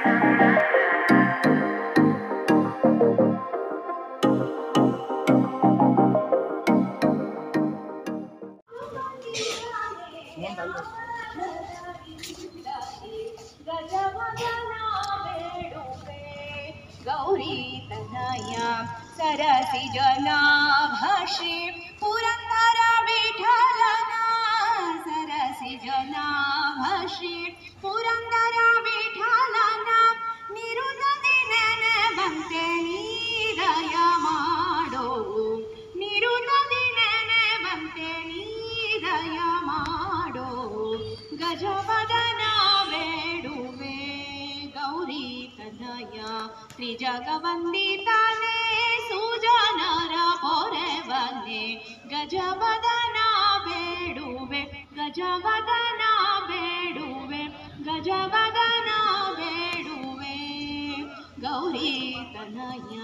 ಗೌರಿ ತನಯ ಸರಸಿ ಜನಾಭಾಷಿ ಪುರಂದರ ವಿಠಲನ ಸರಸಿ ಜನಾಭಾಷಿ ಪುರಂದರ ವಿಠಲನ ನಿರುದದಿ ನೆನೆವಂತೆ ನೀದಯ ಮಾಡೋ ನಿರುದದಿ ನೆನೆವಂತೆ ನೀದಯ ಮಾಡೋ ಗಜವದನ ಬೇಡುವೆ ಗೌರಿ ತನಯ ತ್ರಿಜಗವಂದಿತಾನೆ ಸುಜನರ ಪೊರೆವನೆ ಗಜವದನ ಬೇಡುವೆ ಗಜವದನ ಬೇಡುವೆ ಗಜವದನ ಬೇಡುವೆ ಗೌರಿ ತನಯ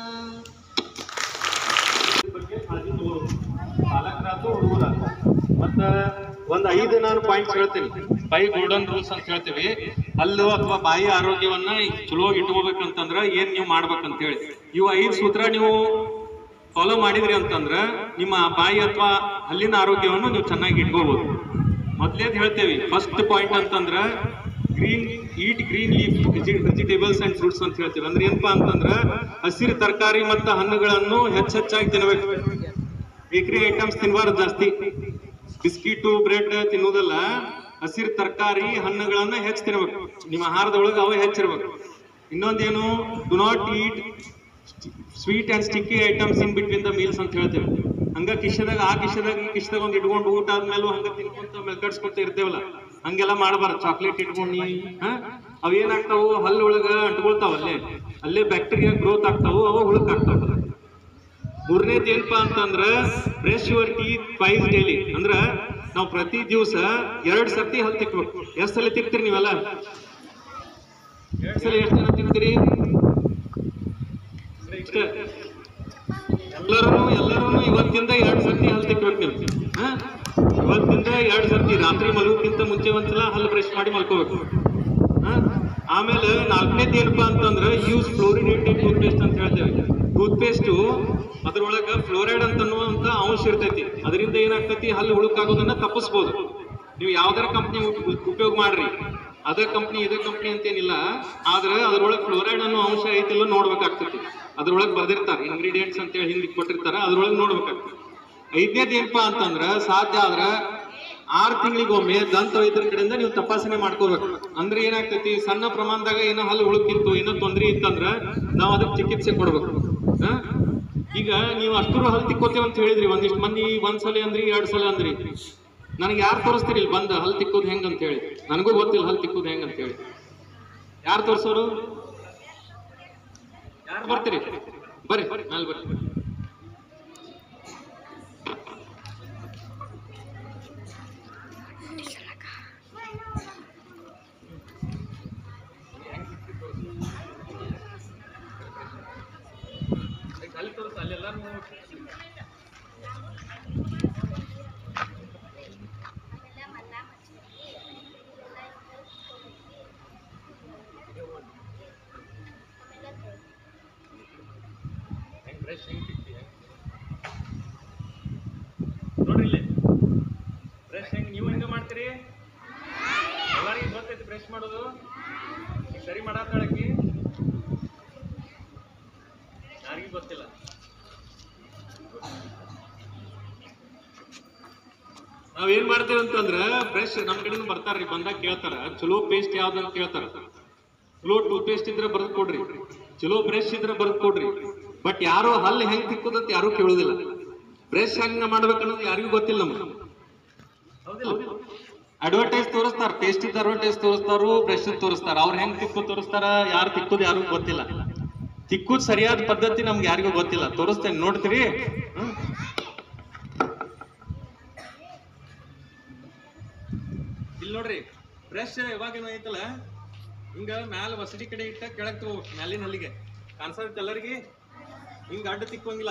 ಬಗ್ಗೆ ಕಾಳಜಿ ತಗೋಬೇಕು ಪಾಲಕರಾತು ಹುಡುಗರಾತು ಮತ್ತ ಒಂದ್ ಐದು ನಾನು ಪಾಯಿಂಟ್ಸ್ ಹೇಳ್ತೀನಿ ಬೈ ಗೋಲ್ಡನ್ ರೂಲ್ಸ್ ಅಂತ ಹೇಳ್ತೀವಿ ಹಲ್ಲು ಅಥವಾ ಬಾಯಿ ಆರೋಗ್ಯವನ್ನ ಚಲೋ ಇಟ್ಕೋಬೇಕಂತಂದ್ರ ಏನ್ ನೀವು ಮಾಡ್ಬೇಕಂತ ಹೇಳಿ ಇವು ಐದು ಸೂತ್ರ ನೀವು ಫಾಲೋ ಮಾಡಿದ್ರಿ ಅಂತಂದ್ರ ನಿಮ್ಮ ಬಾಯಿ ಅಥವಾ ಹಲ್ಲಿನ ಆರೋಗ್ಯವನ್ನು ನೀವು ಚೆನ್ನಾಗಿ ಇಟ್ಕೋಬಹುದು ಮೊದ್ಲೇದ್ ಹೇಳ್ತೇವಿ ಫಸ್ಟ್ ಪಾಯಿಂಟ್ ಅಂತಂದ್ರ green eat green leaf vegetables and fruits ಅಂತ ಹೇಳ್ತೀವಿ ಅಂದ್ರೆ ಏನಪ್ಪಾ ಅಂತಂದ್ರ ಹಸಿರು ತರಕಾರಿ ಮತ್ತು ಹಣ್ಣುಗಳನ್ನು ಹೆಚ್ಚೆಚ್ಚಾಗಿ ತಿನ್ನಬೇಕು ಬೇಕರಿ ಐಟಮ್ಸ್ ತಿನ್ಬಾರ್ದು ಜಾಸ್ತಿ ಬಿಸ್ಕಿಟು ಬ್ರೆಡ್ ತಿನ್ನೋದಲ್ಲ ಹಸಿರು ತರಕಾರಿ ಹಣ್ಣುಗಳನ್ನ ಹೆಚ್ಚು ತಿನ್ಬೇಕು ನಿಮ್ಮ ಆಹಾರದೊಳಗೆ ಅವು ಹೆಚ್ಚಿರ್ಬೇಕು ಇನ್ನೊಂದೇನು do not eat sweet and sticky items in between the meals ಅಂತ ಹೇಳ್ತೇವೆ ಹಂಗ ಕಿಶದಾಗ ಆ ಕಿಶದಾಗ ಈ ಕಿಶದಾಗ ಒಂದ್ ಇಟ್ಕೊಂಡು ಊಟ ಆದ್ಮೇಲೂ ಹಂಗ ತಿನ್ಕೊಂತ ಮೆಲ್ಕಡ್ಸ್ಕೊಂತ ಇರ್ತೇವಲ್ಲ ಹಂಗೆಲ್ಲ ಮಾಡಬಾರ್ದು ಚಾಕ್ಲೇಟ್ ಇಟ್ಕೊಂಡು ಹಾ ಅವೇನಾಗ್ತಾವು ಹಲ್ಲೊಳಗ ಅಂಟ್ಕೊಳ್ತಾವ ಅಲ್ಲೇ ಅಲ್ಲೇ ಬ್ಯಾಕ್ಟೀರಿಯಾ ಗ್ರೋತ್ ಆಗ್ತಾವು ಅವ ಹುಳಕ್ ಆಗ್ತಾವ ಮೂರನೇದು ಏನಪ್ಪಾ ಅಂತಂದ್ರ brush your teeth twice daily ಅಂದ್ರ ನಾವು ಪ್ರತಿ ದಿವಸ ಎರಡ್ ಸರ್ತಿ ಹಲ್ ತಿಕ್ಬೇಕು ಎಷ್ಟ್ ಸಲ ತಿಕ್ತೀರಿ ನೀವೆಲ್ಲ ಎರಡ್ ಸಲ ಎಷ್ಟು ಜನ ತಿಕ್ತೀರಿ ಇಷ್ಟ. ಎಲ್ಲರೂ ಎಲ್ಲರೂ ಇವತ್ತಿಂದ ಎರಡ್ ಸರ್ತಿ ಹಲ್ ತಿಕ್ಬೇಕು ನೀವು ಹಾ? ಇವತ್ತಿಂದ ಎರಡ್ ಸರ್ತಿ ರಾತ್ರಿ ಮಲಗೋಕ್ಕಿಂತ ಮುಂಚೆ ಒಂದ್ಸಲ ಹಲ್ ಬ್ರಷ್ ಮಾಡಿ ಮಲ್ಕೋಬೇಕು ಹಾ? ಆಮೇಲೆ ನಾಲ್ಕನೇದು ಏನಪ್ಪಾ ಅಂತಂದ್ರೆ ಯೂಸ್ ಫ್ಲೋರಿನೇಟೆಡ್ ಟೂತ್ ಪೇಸ್ಟ್ ಅಂತ ಹೇಳ್ತೇವೆ ಟೂತ್ ಪೇಸ್ಟು ಅದ್ರೊಳಗ ಫ್ಲೋರೈಡ್ ಅಂತ ಅನ್ನುವಂತ ಅಂಶ ಇರ್ತೈತಿ ಅದರಿಂದ ಏನಾಗ್ತೈತಿ ಹಲ್ಲು ಹುಳುಕಾಗೋದನ್ನ ತಪ್ಪಿಸ್ಬೋದು ನೀವು ಯಾವ್ದಾರ ಕಂಪ್ನಿ ಉಪಯೋಗ ಮಾಡ್ರಿ ಅದ ಕಂಪ್ನಿ ಇದೇ ಕಂಪ್ನಿ ಅಂತೇನಿಲ್ಲ ಆದ್ರೆ ಅದ್ರೊಳಗೆ ಫ್ಲೋರೈಡ್ ಅನ್ನೋ ಅಂಶ ಐತಿಲ್ಲ ನೋಡ್ಬೇಕಾಗ್ತೈತಿ ಅದ್ರೊಳಗೆ ಬರ್ದಿರ್ತಾರೆ ಇಂಗ್ರೀಡಿಯೆಂಟ್ಸ್ ಅಂತೇಳಿ ಹಿಂಗೆ ಕೊಟ್ಟಿರ್ತಾರ ಅದ್ರೊಳಗೆ ನೋಡ್ಬೇಕಾಗ್ತದೆ ಐದನೇದು ಏನಪ್ಪಾ ಅಂತಂದ್ರ ಸಾಧ್ಯ ಆದ್ರ ಆರು ತಿಂಗಳಿಗೊಮ್ಮೆ ದಂತ ವೈದ್ಯರ ಕಡೆಯಿಂದ ನೀವು ತಪಾಸಣೆ ಮಾಡ್ಕೋಬೇಕು ಅಂದ್ರೆ ಏನಾಗ್ತೈತಿ ಸಣ್ಣ ಪ್ರಮಾಣದಾಗ ಏನೋ ಹಲ್ಲು ಹುಳುಕಿತ್ತು ಏನೋ ತೊಂದರೆ ಇತ್ತಂದ್ರ ನಾವು ಅದಕ್ಕೆ ಚಿಕಿತ್ಸೆ ಕೊಡ್ಬೇಕು ಹಾ? ಈಗ ನೀವು ಅಷ್ಟರು ಹಲ್ಲು ತಿಕ್ಕೋತೇವೆ ಅಂತ ಹೇಳಿದ್ರಿ ಒಂದಿಷ್ಟು ಮಂದಿ ಒಂದ್ ಸಲ ಅಂದ್ರಿ ಎರಡ್ ಸಲ ಅಂದ್ರಿ ನನಗೆ ಯಾರು ತೋರಿಸ್ತೀರಿ ಇಲ್ಲಿ ಬಂದ ಹಲ್ಲು ತಿಕ್ಕೋದು ಹೆಂಗ್ ಅಂತ ಹೇಳಿ ನನಗೂ ಗೊತ್ತಿಲ್ಲ ಹಲ್ಲು ತಿಕ್ಕೋದು ಹೆಂಗ್ ಅಂತ ಹೇಳಿ ಯಾರು ತೋರ್ಸೋರು ಯಾರು ಬರ್ತೀರಿ ಬರ್ರಿ ಮೇಲೆ ಬರ್ರಿ ಅಲ್ಲಿ ತೋರಿಸ ಅಲ್ಲಿ ಎಲ್ಲಾರು ನೋಡ್ರಿ ಇಲ್ಲಿ ಬ್ರಷ್ ಹೆಂಗ್ ನೀವು ಹೆಂಗ ಮಾಡ್ತೀರಿ ಎಲ್ಲರಿಗೂ ಗೊತ್ತೈತಿ ಬ್ರಷ್ ಮಾಡೋದು ಈಗ ಸರಿ ಮಾಡತ್ತಾಳಕಿ ಯಾರಿಗೂ ಗೊತ್ತಿಲ್ಲ ನಾವೇನ್ ಮಾಡ್ತೇವೆ ಅಂತಂದ್ರ ಬ್ರಷ್ ನಮ್ ಕಡೆನೂ ಬರ್ತಾರ್ರಿ ಬಂದಾಗ ಕೇಳ್ತಾರ ಚಲೋ ಪೇಸ್ಟ್ ಯಾವ್ದು ಅಂತ ಕೇಳ್ತಾರ ಚಲೋ ಟೂತ್ ಪೇಸ್ಟ್ ಇದ್ರೆ ಬರ್ದ್ ಕೊಡ್ರಿ ಚಲೋ ಬ್ರಷ್ ಇದ್ರೆ ಬರ್ದ್ ಕೊಡ್ರಿ ಬಟ್ ಯಾರು ಹಲ್ಲು ಹೆಂಗ್ ತಿಕ್ಕೋದಂತ ಯಾರು ಕೇಳೋದಿಲ್ಲ ಬ್ರಷ್ ಹೆಂಗ ಮಾಡ್ಬೇಕನ್ನೋದು ಯಾರಿಗೂ ಗೊತ್ತಿಲ್ಲ ನಮ್ಗೆ ಅಡ್ವರ್ಟೈಸ್ ತೋರಿಸ್ತಾರ ಪೇಸ್ಟ್ ಇದ್ದ ಅಡ್ವರ್ಟೈಸ್ ತೋರಿಸ್ತಾರು ಬ್ರಷ್ ತೋರಿಸ್ತಾರ ಅವ್ರು ಹೆಂಗ್ ತಿಕ್ಕು ತೋರಿಸ್ತಾರ ಯಾರು ತಿಕ್ಕೋದು ಯಾರಿಗೂ ಗೊತ್ತಿಲ್ಲ ತಿಕ್ಕುದ್ ಸರಿಯಾದ ಪದ್ಧತಿ ನಮ್ಗೆ ಯಾರಿಗೂ ಗೊತ್ತಿಲ್ಲ ತೋರಿಸ್ತೇನೆ ನೋಡ್ತೀರಿ ಹ್ಮ್. ಇಲ್ಲಿ ನೋಡ್ರಿ ಬ್ರಷ್ ಯಾವಾಗ ಏನೈತಲ್ಲ ಹಿಂಗ ಮ್ಯಾಲ ವಸಡಿ ಕಡೆ ಇಟ್ಟ ಕೆಳಗ್ ತಗೋಬೇಕು ಮ್ಯಾಲಿನ ಹಲ್ಲಿಗೆ ಕಾಣಿಸತ್ತೆ ಎಲ್ಲರಿಗೆ ಹಿಂಗ ಅಡ್ಡ ತಿಕ್ಕೋಂಗಿಲ್ಲ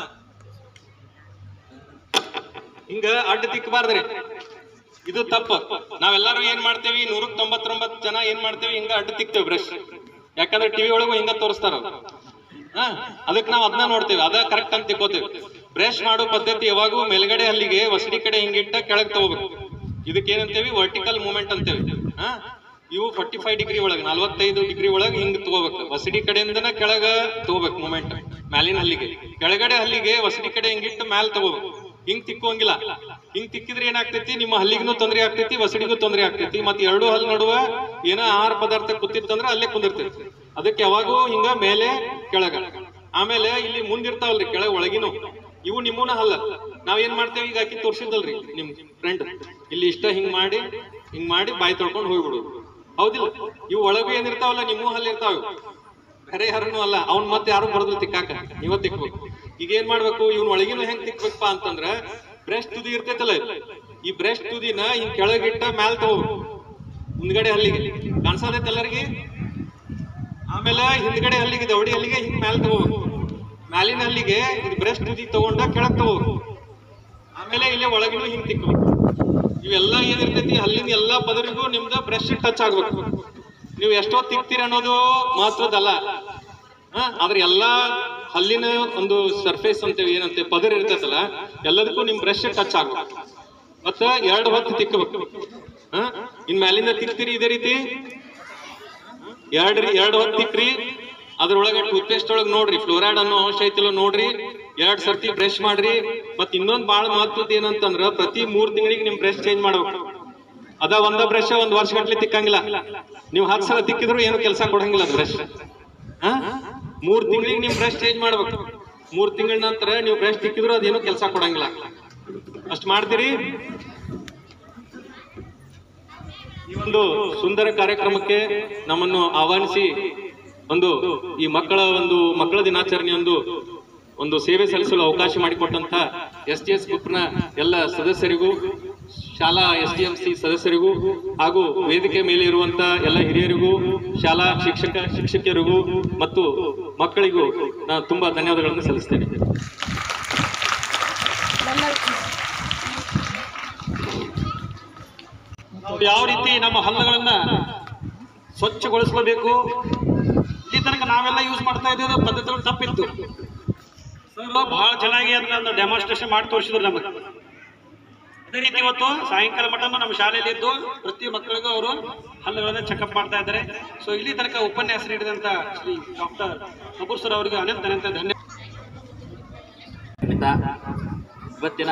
ಹಿಂಗ ಅಡ್ಡ ತಿಕ್ಕಬಾರ್ದ್ರಿ ಇದು ತಪ್ಪು ನಾವೆಲ್ಲರೂ ಏನ್ ಮಾಡ್ತೇವಿ ನೂರಕ್ ತೊಂಬತ್ತೊಂಬತ್ತು ಜನ ಏನ್ ಮಾಡ್ತೇವಿ ಹಿಂಗ ಅಡ್ಡ ತಿಕ್ತೇವೆ ಬ್ರಷ್ ಯಾಕಂದ್ರೆ ಟಿವಿ ಒಳಗೂ ಹಿಂಗ ತೋರಿಸ್ತಾರ ಹಾ ಅದಕ್ಕೆ ನಾವು ಅದನ್ನ ನೋಡ್ತೇವೆ ಅದ ಕರೆಕ್ಟ್ ಅಂತ ತಿಳ್ಕೊತೇವೆ ಬ್ರಷ್ ಮಾಡೋ ಪದ್ಧತಿ ಯಾವಾಗೂ ಮೇಲ್ಗಡೆ ಹಲ್ಲಿಗೆ ವಸಡಿ ಕಡೆ ಹಿಂಗಿಟ್ಟ ಕೆಳಗ್ ತಗೋಬೇಕು ಇದಕ್ಕೆ ಏನಂತೇವಿ ವರ್ಟಿಕಲ್ ಮೂಮೆಂಟ್ ಅಂತೇವಿ ಹಾ ಇವು ಫಾರ್ಟಿ ಫೈವ್ ಡಿಗ್ರಿ ಒಳಗೆ ನಲ್ವತ್ತೈದು ಡಿಗ್ರಿ ಒಳಗೆ ಹಿಂಗ್ ತಗೋಬೇಕು ವಸಡಿ ಕಡೆಯಿಂದನ ಕೆಳಗ ತಗೋಬೇಕು ಮೂಮೆಂಟ್ ಮ್ಯಾಲಿನ ಹಲ್ಲಿಗೆ ಕೆಳಗಡೆ ಹಲ್ಲಿಗೆ ವಸಡಿ ಕಡೆ ಹಿಂಗಿಟ್ಟು ಮ್ಯಾಲ್ ತಗೋಬೇಕು ಹಿಂಗ್ ತಿಕ್ಕೋಂಗಿಲ್ಲ ಹಿಂಗ್ ತಿಕ್ಕಿದ್ರೆ ಏನಾಗ್ತೈತಿ ನಿಮ್ಮ ಹಲ್ಲಿಗೂ ತೊಂದರೆ ಆಗ್ತೈತಿ ವಸಡಿಗೂ ತೊಂದರೆ ಆಗ್ತೈತಿ ಮತ್ತೆ ಎರಡು ಹಲ್ಲು ನಡುವ ಏನೋ ಆಹಾರ ಪದಾರ್ಥ ಕೂತಿತ್ತಂದ್ರೆ ಅಲ್ಲೇ ಕುಂದಿರ್ತೈತಿ ಅದಕ್ಕೆ ಯಾವಾಗೂ ಹಿಂಗ ಮೇಲೆ ಕೆಳಗ ಆಮೇಲೆ ಇಲ್ಲಿ ಮುಂದಿರ್ತಾವಲ್ರಿ ಕೆಳಗ ಒಳಗಿನೂ ಇವು ನಿಮ್ಮೂನ ಹಲ್ಲ ನಾವ್ ಏನ್ ಮಾಡ್ತೇವೆ ಈಗ ಆಕಿ ತೋರ್ಸಿದ್ದಲ್ರಿ ನಿಮ್ ಫ್ರೆಂಡ್ ಇಲ್ಲಿ ಇಷ್ಟ ಹಿಂಗ್ ಮಾಡಿ ಹಿಂಗ್ ಮಾಡಿ ಬಾಯಿ ತೊಳ್ಕೊಂಡು ಹೋಗ್ಬಿಡುದು ಹೌದಿಲ್ಲ ಇವು ಒಳಗೂ ಏನಿರ್ತಾವಲ್ಲ ನಿಮ್ಮೂ ಹಲ್ಲ ಇರ್ತಾವ ಇವು. ಬೇರೆ ಯಾರನ್ನೂ ಅಲ್ಲ ಅವ್ನ್ ಮತ್ತೆ ಯಾರು ಬರೋದಿಲ್ಲ ತಿಕ್ಕಾಕ ನೀವ ತಿಕ್ಬೇಕು ಈಗ ಏನ್ ಮಾಡ್ಬೇಕು ಇವ್ನ ಒಳಗಿನ ಹೆಂಗ್ ತಿಕ್ಬೇಕಪ್ಪ ಅಂತಂದ್ರ ಬ್ರೆಸ್ಟ್ ತುದಿ ಇರ್ತೈತಲ್ಲ ಇದು. ಈ ಬ್ರೆಸ್ಟ್ ತುದಿನ ಹಿಂಗ್ ಕೆಳಗಿಟ್ಟ ಮ್ಯಾಲ್ ತಗೋಬೇಕು ಮುಂದ್ಗಡೆ ಹಲ್ಲಿಗೆ ಕಾಣಿಸೋದೈತೆ ಎಲ್ಲರಿಗೆ ಆಮೇಲೆ ಹಿಂದ್ಗಡೆ ಹಲ್ಲಿಗೆ ದವಡಿ ಹಲ್ಲಿಗೆ ಹಿಂಗ್ ಮ್ಯಾಲ್ ತಗೋಬೇಕು ಮ್ಯಾಲಿನ ಹಲ್ಲಿಗೆ ಇದು ಬ್ರೆಸ್ಟ್ ತುದಿ ತಗೊಂಡ ಕೆಳಗ್ ತಗೋಬೇಕು ಆಮೇಲೆ ಇಲ್ಲೇ ಒಳಗಿನೂ ಹಿಂಗ್ ತಿಕ್ಬೇಕು ಇವೆಲ್ಲ ಏನಿರ್ತೈತಿ ಹಲ್ಲಿನ ಎಲ್ಲಾ ಪದರಿಗೂ ನಿಮ್ದ ಬ್ರಷ್ ಟಚ್ ಆಗ್ಬೇಕು ನೀವು ಎಷ್ಟೋ ತಿಕ್ತೀರ ಅನ್ನೋದು ಮಹತ್ವದಲ್ಲ ಹಾ ಆದ್ರೆ ಎಲ್ಲಾ ಹಲ್ಲಿನ ಒಂದು ಸರ್ಫೇಸ್ ಅಂತೇವಿ ಏನಂತೆ ಪದರ ಇರ್ತೈತಲ್ಲ ಎಲ್ಲದಕ್ಕೂ ನಿಮ್ ಬ್ರಷ್ ಟಚ್ ಆಗ್ಬೇಕು ಮತ್ತ ಎರಡು ಹೊತ್ತು ತಿಕ್ಕಬೇಕು ಹಾ ಇನ್ ಮ್ಯಾಲಿಂದ ತಿಕ್ತೀರಿ ಇದೇ ರೀತಿ ಎರಡ್ ಎರಡು ಹೊತ್ತು ತಿಕ್ರಿ ಅದ್ರೊಳಗೆ ಟೂತ್ ಪೇಸ್ಟ್ ಒಳಗೆ ನೋಡ್ರಿ ಫ್ಲೋರೈಡ್ ಅನ್ನೋ ಅಂಶ ಐತಿಲ್ಲ ನೋಡ್ರಿ ಎರಡ್ ಸರ್ತಿ ಬ್ರಷ್ ಮಾಡ್ರಿ ಮತ್ ಇನ್ನೊಂದ್ ಬಾಳ ಮಹತ್ವದ ಏನಂತಂದ್ರ ಪ್ರತಿ ಮೂರ್ ತಿಂಗಳಿಗೆ ನಿಮ್ ಬ್ರಷ್ ಚೇಂಜ್ ಮಾಡ್ಬೇಕು ಅದ ಒಂದ ಬ್ರಷ್ ಒಂದ್ ವರ್ಷ ಗಟ್ಲೆ ತಿಕ್ಕಂಗಿಲ್ಲ ನೀವು ಹತ್ತು ಸಲ ತಿಕ್ಕಿದ್ರು ಏನು ಕೆಲಸ ಕೊಡಂಗಿಲ್ಲ ಅದು ಬ್ರಷ್ ಮೂರ್ ತಿಂಗಳಿಗೆ ನಿಮ್ ಬ್ರಷ್ ಚೇಂಜ್ ಮಾಡ್ಬೇಕು ಮೂರ್ ತಿಂಗಳ ನಂತರ ನೀವು ಬ್ರಷ್ ತಿಕ್ಕಿದ್ರು ಅದೇನು ಕೆಲಸ ಕೊಡಂಗಿಲ್ಲ ಅಷ್ಟ್ ಮಾಡ್ತೀರಿ ಈ ಒಂದು ಸುಂದರ ಕಾರ್ಯಕ್ರಮಕ್ಕೆ ನಮ್ಮನ್ನು ಆಹ್ವಾನಿಸಿ ಒಂದು ಈ ಮಕ್ಕಳ ಒಂದು ಮಕ್ಕಳ ದಿನಾಚರಣೆ ಒಂದು ಒಂದು ಸೇವೆ ಸಲ್ಲಿಸಲು ಅವಕಾಶ ಮಾಡಿಕೊಟ್ಟಂತ ಎಸ್ ಟಿ ಎಸ್ ಗ್ರೂಪ್ನ ಎಲ್ಲ ಸದಸ್ಯರಿಗೂ ಶಾಲಾ ಎಸ್ ಡಿ ಎಂ ಸಿ ಸದಸ್ಯರಿಗೂ ಹಾಗೂ ವೇದಿಕೆ ಮೇಲೆ ಇರುವಂತ ಎಲ್ಲ ಹಿರಿಯರಿಗೂ ಶಾಲಾ ಶಿಕ್ಷಕ ಶಿಕ್ಷಕಿಯರಿಗೂ ಮತ್ತು ಮಕ್ಕಳಿಗೂ ನಾನು ತುಂಬಾ ಧನ್ಯವಾದಗಳನ್ನು ಸಲ್ಲಿಸ್ತೇನೆ ನಾವು ಯಾವ ರೀತಿ ನಮ್ಮ ಹಲ್ಲುಗಳನ್ನ ಸ್ವಚ್ಛಗೊಳಿಸ್ಕೋಬೇಕು ಇಲ್ಲಿ ತನಕ ನಾವೆಲ್ಲ ಯೂಸ್ ಮಾಡ್ತಾ ಇದ್ದೇವೆ ಪದ್ಧತಿಗಳು ತಪ್ಪಿತ್ತು ಸರ್ ಬಹಳ ಚೆನ್ನಾಗಿ ಅದನ್ನ ಡೆಮಾನ್ಸ್ಟ್ರೇಷನ್ ಮಾಡಿ ತೋರಿಸಿದ್ರು ನಮಗೆ ಅದೇ ರೀತಿ ಇವತ್ತು ಸಾಯಂಕಾಲ ಮಟ್ಟನು ನಮ್ಮ ಶಾಲೆಯಲ್ಲಿ ಇದ್ದು ಪ್ರತಿ ಮಕ್ಕಳಿಗೂ ಅವರು ಹಲ್ಲುಗಳನ್ನ ಚೆಕಪ್ ಮಾಡ್ತಾ ಇದ್ದಾರೆ ಸೊ ಇಲ್ಲಿ ತನಕ ಉಪನ್ಯಾಸ ನೀಡಿದಂತ ಶ್ರೀ ಡಾಕ್ಟರ್ ಕಪೂರ್ ಸರ್ ಅವರಿಗೆ ಅನಂತ ಅನಂತ ಧನ್ಯವಾದ ನಿಮಿತ್ತ ಇವತ್ತಿನ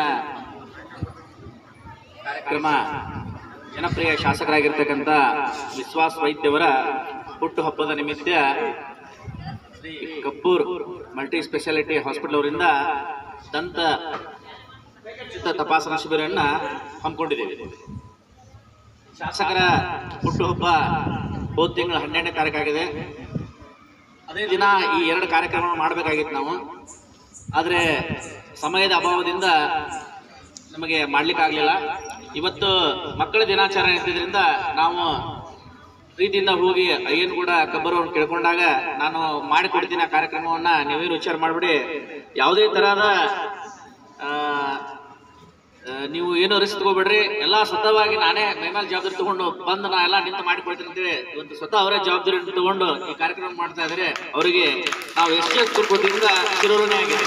ಕಾರ್ಯಕ್ರಮ ಜನಪ್ರಿಯ ಶಾಸಕರಾಗಿರ್ತಕ್ಕಂಥ ವಿಶ್ವಾಸ್ ವೈದ್ಯವರ ಹುಟ್ಟುಹಬ್ಬದ ನಿಮಿತ್ತ Shri Kabbur multi speciality hospital ಅವರಿಂದ ದಂತ ಉಚಿತ ತಪಾಸಣಾ ಶಿಬಿರವನ್ನ ಹಮ್ಮಿಕೊಂಡಿದ್ದೇವೆ ಶಾಸಕರ ಹುಟ್ಟುಹಬ್ಬ ಹೋದ ತಿಂಗಳ ಹನ್ನೆರಡನೇ ತಾರೀಕಾಗಿದೆ ಅದೇ ದಿನ ಈ ಎರಡು ಕಾರ್ಯಕ್ರಮ ಮಾಡಬೇಕಾಗಿತ್ತು ನಾವು ಆದರೆ ಸಮಯದ ಅಭಾವದಿಂದ ನಮಗೆ ಮಾಡ್ಲಿಕ್ಕಾಗಲಿಲ್ಲ ಇವತ್ತು ಮಕ್ಕಳ ದಿನಾಚರಣೆ ಇದ್ದಿದ್ದರಿಂದ ನಾವು ಪ್ರೀತಿಯಿಂದ ಹೋಗಿ ಏನು ಕೂಡ ಕಬ್ಬರ್ ಅವ್ರನ್ನ ಕೇಳ್ಕೊಂಡಾಗ ನಾನು ಮಾಡಿಕೊಡ್ತೀನಿ ಆ ಕಾರ್ಯಕ್ರಮವನ್ನ ನೀವೇನು ವಿಚಾರ ಮಾಡಿಬಿಡಿ ಯಾವುದೇ ತರಹದ ಆ, ಆ, ನೀವು ಏನು ರಿಸ್ಕ್ ತಗೋಬೇಡ್ರಿ ಎಲ್ಲ ಸ್ವತಃವಾಗಿ ನಾನೇ ಮೈಮೇಲೆ ಜವಾಬ್ದಾರಿ ತಗೊಂಡು ಬಂದು ನಾ ಎಲ್ಲ ನಿಂತು ಮಾಡಿಕೊಡ್ತೀನಿ ಅಂತೇಳಿ ಇವತ್ತು ಸ್ವತಃ ಅವರೇ ಜವಾಬ್ದಾರಿ ತಗೊಂಡು ಈ ಕಾರ್ಯಕ್ರಮ ಮಾಡ್ತಾ ಇದ್ದಾರೆ ಅವರಿಗೆ ನಾವು ಎಷ್ಟೇ ಕೊಟ್ಟಿಯಿಂದ ಚಿರೋಣಿ ಆಗಿದೆ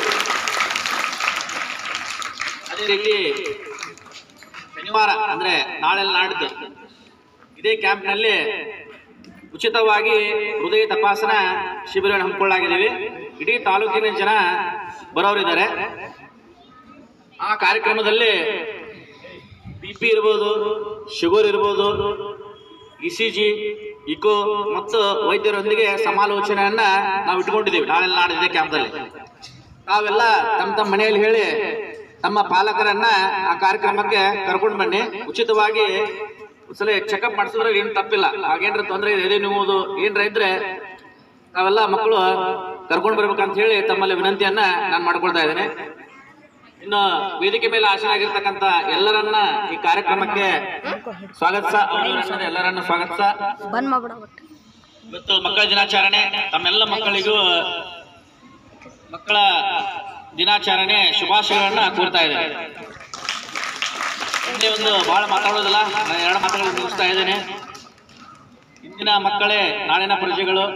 ಅದೇ ರೀತಿ ಶನಿವಾರ ಅಂದ್ರೆ ನಾಳೆ ನಾಡಿದ್ದು ಇದೇ ಕ್ಯಾಂಪ್ನಲ್ಲಿ ಉಚಿತವಾಗಿ ಹೃದಯ ತಪಾಸಣಾ ಶಿಬಿರ ಹಮ್ಮಿಕೊಳ್ಳಾಗಿದ್ದೀವಿ ಇಡೀ ತಾಲೂಕಿನ ಜನ ಬರೋರಿದ್ದಾರೆ ಆ ಕಾರ್ಯಕ್ರಮದಲ್ಲಿ ಬಿ ಪಿ ಇರ್ಬೋದು ಶುಗರ್ ಇರ್ಬೋದು ಇ ಸಿ ಜಿ ಇಕೋ ಮತ್ತು ವೈದ್ಯರೊಂದಿಗೆ ಸಮಾಲೋಚನೆಯನ್ನ ನಾವು ಇಟ್ಕೊಂಡಿದ್ದೀವಿ ನಾಳೆ ನಾಡಿದ್ದೆ ಕ್ಯಾಂಪ್ದಲ್ಲಿ ತಾವೆಲ್ಲ ತಮ್ಮ ತಮ್ಮ ಮನೆಯಲ್ಲಿ ಹೇಳಿ ತಮ್ಮ ಪಾಲಕರನ್ನ ಆ ಕಾರ್ಯಕ್ರಮಕ್ಕೆ ಕರ್ಕೊಂಡು ಬನ್ನಿ ಉಚಿತವಾಗಿ ಒಂದ್ಸಲ ಚೆಕಪ್ ಮಾಡಿಸಿದ್ರೆ ಏನು ತಪ್ಪಿಲ್ಲ ಹಾಗೇನ್ರ ತೊಂದರೆ ಇದೆ ಎದೆ ನೋವುದು ಏನ್ರ ಇದ್ರೆ ತಾವೆಲ್ಲ ಮಕ್ಕಳು ಕರ್ಕೊಂಡು ಬರ್ಬೇಕಂತ ಹೇಳಿ ತಮ್ಮಲ್ಲಿ ವಿನಂತಿಯನ್ನ ನಾನು ಮಾಡ್ಕೊಳ್ತಾ ಇದ್ದೇನೆ ಇನ್ನು ವೇದಿಕೆ ಮೇಲೆ ಆಶನಾಗಿರ್ತಕ್ಕಂಥ ಎಲ್ಲರನ್ನ ಈ ಕಾರ್ಯಕ್ರಮಕ್ಕೆ ಸ್ವಾಗತಿಸ ಅವರನ್ನ ಎಲ್ಲರನ್ನ ಸ್ವಾಗತಿಸ ಬಂದ್ ಮಾಡ್ಬಿಡ ಒಟ್ಟು ಇವತ್ತು ಮಕ್ಕಳ ದಿನಾಚರಣೆ ತಮ್ಮೆಲ್ಲ ಮಕ್ಕಳಿಗೂ ಮಕ್ಕಳ ದಿನಾಚರಣೆ ಶುಭಾಶಯಗಳನ್ನ ಕೋರ್ತಾ ಇದ್ದೇನೆ ಇಲ್ಲಿ ಒಂದು ಬಹಳ ಮಾತಾಡೋದಿಲ್ಲ ನಾನು ಎರಡು ಮಾತುಗಳು ಮುಗಿಸ್ತಾ ಇದ್ದೇನೆ ಇಂದಿನ ಮಕ್ಕಳೇ ನಾಳಿನ ಪ್ರಜೆಗಳು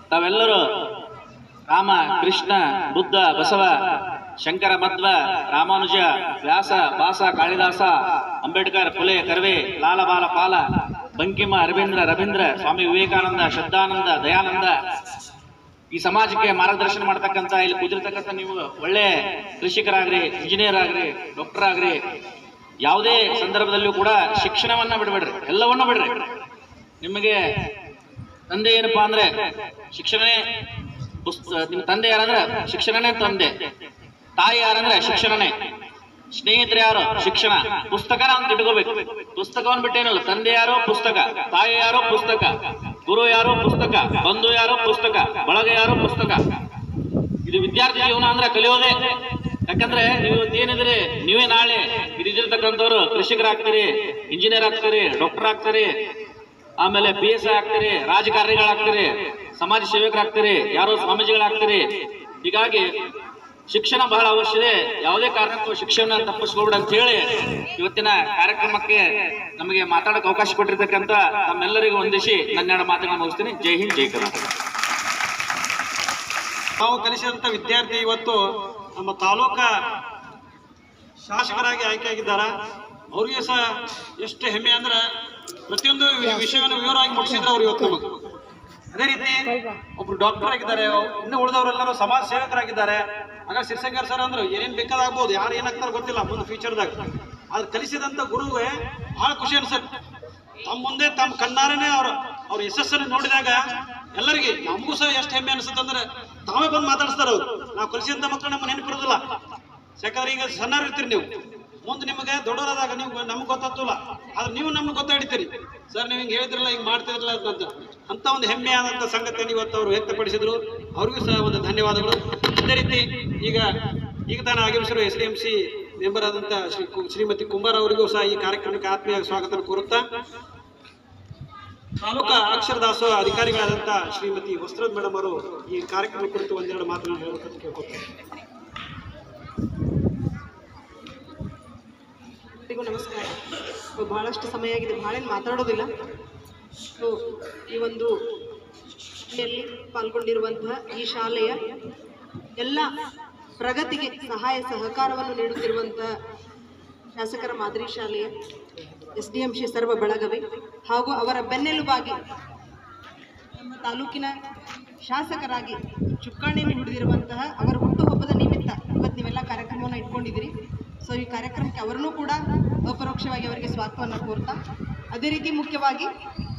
ತಾವೆಲ್ಲರೂ ರಾಮ ಕೃಷ್ಣ ಬುದ್ಧ ಬಸವ ಶಂಕರ ಮಧ್ವ ರಾಮಾನುಜ ವ್ಯಾಸ ಭಾಸ ಕಾಳಿದಾಸ ಅಂಬೇಡ್ಕರ್ ಫುಲೆ ಕರ್ವೆ ಲಾಲ ಬಾಲ ಪಾಲ ಬಂಕಿಮ ಅರವಿಂದ್ರ ರವೀಂದ್ರ ಸ್ವಾಮಿ ವಿವೇಕಾನಂದ ಶ್ರದ್ಧಾನಂದ ದಯಾನಂದ ಈ ಸಮಾಜಕ್ಕೆ ಮಾರ್ಗದರ್ಶನ ಮಾಡ್ತಕ್ಕಂಥ ಇಲ್ಲಿ ಕೂತಿರ್ತಕ್ಕಂಥ ನೀವು ಒಳ್ಳೆ ಕೃಷಿಕರಾಗ್ರಿ ಇಂಜಿನಿಯರ್ ಆಗ್ರಿ ಡಾಕ್ಟರ್ ಆಗ್ರಿ ಯಾವುದೇ ಸಂದರ್ಭದಲ್ಲೂ ಕೂಡ ಶಿಕ್ಷಣವನ್ನ ಬಿಡಬೇಡ್ರಿ ಎಲ್ಲವನ್ನ ಬಿಡ್ರಿ ನಿಮಗೆ ತಂದೆ ಏನಪ್ಪಾ ಅಂದ್ರೆ ಶಿಕ್ಷಣನೇ ಪುಸ್ತ ನಿಮ್ಮ ತಂದೆ ಯಾರಂದ್ರೆ ಶಿಕ್ಷಣನೇ ತಂದೆ ತಾಯಿ ಯಾರಂದ್ರೆ ಶಿಕ್ಷಣನೇ ಸ್ನೇಹಿತರು ಯಾರು ಶಿಕ್ಷಣ ಪುಸ್ತಕನ ಅಂತ ಇಟ್ಕೋಬೇಕು ಪುಸ್ತಕವನ್ನು ಬಿಟ್ಟೇನಲ್ಲ ತಂದೆ ಯಾರೋ ಪುಸ್ತಕ ತಾಯಿ ಯಾರೋ ಪುಸ್ತಕ ಗುರು ಯಾರೋ ಪುಸ್ತಕ ಬಂಧು ಯಾರೋ ಪುಸ್ತಕ ಬಳಗ ಯಾರೋ ಪುಸ್ತಕ ಇದು ವಿದ್ಯಾರ್ಥಿ ಜೀವನ ಅಂದ್ರೆ ಕಲಿಯೋದೇ ಯಾಕಂದ್ರೆ ನೀವು ಇವತ್ತು ಏನಿದ್ರೆ ನೀವೇ ನಾಳೆ ಇದಿರ್ತಕ್ಕಂಥವ್ರು ಕೃಷಿಕರಾಗ್ತೀರಿ ಇಂಜಿನಿಯರ್ ಆಗ್ತೀರಿ ಡಾಕ್ಟರ್ ಆಗ್ತೀರಿ ಆಮೇಲೆ ಪಿ ಎಸ್ ಆಗ್ತೀರಿ ರಾಜಕಾರಣಿಗಳಾಗ್ತೀರಿ ಸಮಾಜ ಸೇವಕರಾಗ್ತೀರಿ ಯಾರೋ ಸ್ವಾಮೀಜಿಗಳಾಗ್ತೀರಿ ಹೀಗಾಗಿ ಶಿಕ್ಷಣ ಬಹಳ ಅವಶ್ಯ ಇದೆ ಯಾವುದೇ ಕಾರಣಕ್ಕೂ ಶಿಕ್ಷಣ ತಪ್ಪಿಸ್ಕೊಬೇಡ ಅಂತ ಹೇಳಿ ಇವತ್ತಿನ ಕಾರ್ಯಕ್ರಮಕ್ಕೆ ನಮಗೆ ಮಾತಾಡಕ್ಕೆ ಅವಕಾಶ ಕೊಟ್ಟಿರ್ತಕ್ಕಂಥ ತಮ್ಮೆಲ್ಲರಿಗೂ ವಂದಿಸಿ ನನ್ನೆರಡು ಮಾತುಗಳನ್ನು ಮುಗಿಸ್ತೀನಿ ಜೈ ಹಿಂದ್ ಜೈ ಕರ್ನಾಟಕ ನಾವು ಕಲಿಸಿದಂತ ವಿದ್ಯಾರ್ಥಿ ಇವತ್ತು ನಮ್ಮ ತಾಲೂಕ ಶಾಸಕರಾಗಿ ಆಯ್ಕೆಯಾಗಿದ್ದಾರ ಅವ್ರಿಗೆ ಸಹ ಎಷ್ಟು ಹೆಮ್ಮೆ ಅಂದ್ರೆ ಪ್ರತಿಯೊಂದು ವಿ- ವಿಷಯವನ್ನು ವಿವರವಾಗಿ ಮುಟ್ಟಿಸಿದ್ರು ಅವ್ರು ಇವತ್ತು ನಮಗೆ ಅದೇ ರೀತಿ ಒಬ್ರು ಡಾಕ್ಟರ್ ಆಗಿದ್ದಾರೆ ಇನ್ನು ಉಳಿದವರೆಲ್ಲರೂ ಸಮಾಜ ಸೇವಕರಾಗಿದ್ದಾರೆ ಆಗ ಶಿರ್ಸಂಗರ್ ಸರ್ ಅಂದ್ರೆ ಏನೇನ್ ಬೇಕಾದಾಗ್ಬೋದು ಯಾರು ಏನಾಗ್ತಾರ ಗೊತ್ತಿಲ್ಲ ಮುಂದೆ ಫ್ಯೂಚರ್ದಾಗ ಆದ್ರೆ ಕಲಿಸಿದಂತ ಗುರುವೇ ಬಹಳ ಖುಷಿ ಅನ್ಸತ್ತೆ ತಮ್ಮ ಮುಂದೆ ತಮ್ಮ ಕಣ್ಣಾರನೇ ಅವ್ರ ಅವ್ರ ಯಶಸ್ಸನ್ನು ನೋಡಿದಾಗ ಎಲ್ಲರಿಗೆ ನಮಗೂ ಸಹ ಎಷ್ಟು ಹೆಮ್ಮೆ ಅನ್ಸುತ್ತೆ ಅಂದ್ರೆ ತಾವೇ ಬಂದು ಮಾತಾಡಿಸ್ತಾರ ಅವ್ರು ನಾವು ಕಲಿಸಿದಂತ ಮಕ್ಕಳು ನಮ್ಮ ನೆನಪಿರೋದಿಲ್ಲ ಯಾಕಂದ್ರೆ ಈಗ ಸಣ್ಣವ್ರು ಇರ್ತೀರಿ ನೀವು ಮುಂದೆ ನಿಮಗೆ ದೊಡ್ಡವರಾದಾಗ ನೀವು ನಮ್ಗೆ ಗೊತ್ತಾಗ್ತಿಲ್ಲ ಆದ್ರೆ ನೀವು ನಮ್ಗೆ ಗೊತ್ತಾಡಿತೀರಿ ಸರ್ ನೀವು ಹಿಂಗೆ ಹೇಳಿದ್ರಲ್ಲ ಹಿಂಗೆ ಮಾಡ್ತಿದ್ರಲ್ಲ ಅಂತ ಅಂತ ಒಂದು ಹೆಮ್ಮೆಯಾದಂಥ ಸಂಗತಿಯನ್ನು ಇವತ್ತು ಅವರು ವ್ಯಕ್ತಪಡಿಸಿದ್ರು ಅವ್ರಿಗೂ ಸಹ ಒಂದು ಧನ್ಯವಾದಗಳು ಅದೇ ರೀತಿ ಈಗ ಈಗ ತಾನು ಆಗಮಿಸಿರುವ S D M C member ಆದಂಥ ಶ್ರೀ ಕು- ಶ್ರೀಮತಿ ಕುಂಬಾರ್ ಅವರಿಗೂ ಸಹ ಈ ಕಾರ್ಯಕ್ರಮಕ್ಕೆ ಆತ್ಮೀಯ ಸ್ವಾಗತ ಕೋರುತ್ತಾ ತಾಲೂಕಾ ಅಕ್ಷರ ದಾಸೋಹ ಅಧಿಕಾರಿಗಳಾದಂಥ ಶ್ರೀಮತಿ ವಸ್ತ್ರದ ಮೇಡಮ್ ಅವರು ಈ ಕಾರ್ಯಕ್ರಮ ಕುರಿತು ಒಂದೆರಡು ಮಾತುಗಳನ್ನು ಹೇಳಬೇಕಂತ ಕೇಳ್ಕೊಳ್ತೀನಿ ಎಲ್ಲರಿಗೂ ನಮಸ್ಕಾರ ಸೊ, ಬಹಳಷ್ಟು ಸಮಯ ಆಗಿದೆ ಬಹಳೇನು ಮಾತಾಡೋದಿಲ್ಲ ಸೊ ಈ ಒಂದು ಯಲ್ಲಿ ಪಾಲ್ಗೊಂಡಿರುವಂತಹ ಈ ಶಾಲೆಯ ಎಲ್ಲ ಪ್ರಗತಿಗೆ ಸಹಾಯ ಸಹಕಾರವನ್ನು ನೀಡುತ್ತಿರುವಂತಹ ಶಾಸಕರ ಮಾದರಿ ಶಾಲೆಯ ಎಸ್ ಡಿ ಎಂ ಶ್ರೀ ಸರ್ವ ಬೆಳಗವೆ ಹಾಗೂ ಅವರ ಬೆನ್ನೆಲುಬಾಗಿ ನಮ್ಮ ತಾಲೂಕಿನ ಶಾಸಕರಾಗಿ ಚುಕ್ಕಾಣಿಯನ್ನು ಹಿಡಿದಿರುವಂತಹ ಅವರ ಹುಟ್ಟುಹಬ್ಬದ ನಿಮಿತ್ತ ಇವತ್ತು ನೀವೆಲ್ಲ ಕಾರ್ಯಕ್ರಮವನ್ನು ಇಟ್ಕೊಂಡಿದ್ದೀರಿ ಸೊ ಈ ಕಾರ್ಯಕ್ರಮಕ್ಕೆ ಅವರನ್ನೂ ಕೂಡ ಅಪರೋಕ್ಷವಾಗಿ ಅವರಿಗೆ ಸ್ವಾಗತವನ್ನು ಕೋರ್ತಾ ಅದೇ ರೀತಿ ಮುಖ್ಯವಾಗಿ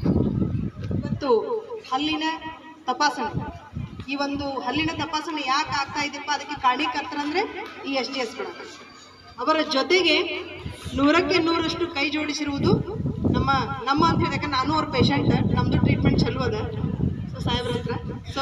ಇವತ್ತು ಹಲ್ಲಿನ ತಪಾಸಣೆ ಈ ಒಂದು ಹಲ್ಲಿನ ತಪಾಸಣೆ ಯಾಕೆ ಆಗ್ತಾ ಇದೆಯಪ್ಪ ಅದಕ್ಕೆ ಕಾರಣೀಕರ್ತರಂದ್ರೆ ಈ ಎಸ್ ಡಿ ಎಸ್ಗಳು ಅವರ ಜೊತೆಗೆ ನೂರಕ್ಕೆ ನೂರಷ್ಟು ಕೈ ಜೋಡಿಸಿರುವುದು ನಮ್ಮ ನಮ್ಮ ಅಂತ ಹೇಳಿದಾಗ ನಾನು ಅವ್ರ ಪೇಷಂಟ್ ನಮ್ಮದು ಟ್ರೀಟ್ಮೆಂಟ್ ಚಲೋ ಅದ ಸೊ ಸಾಹೇಬ್ರ ಹತ್ರ so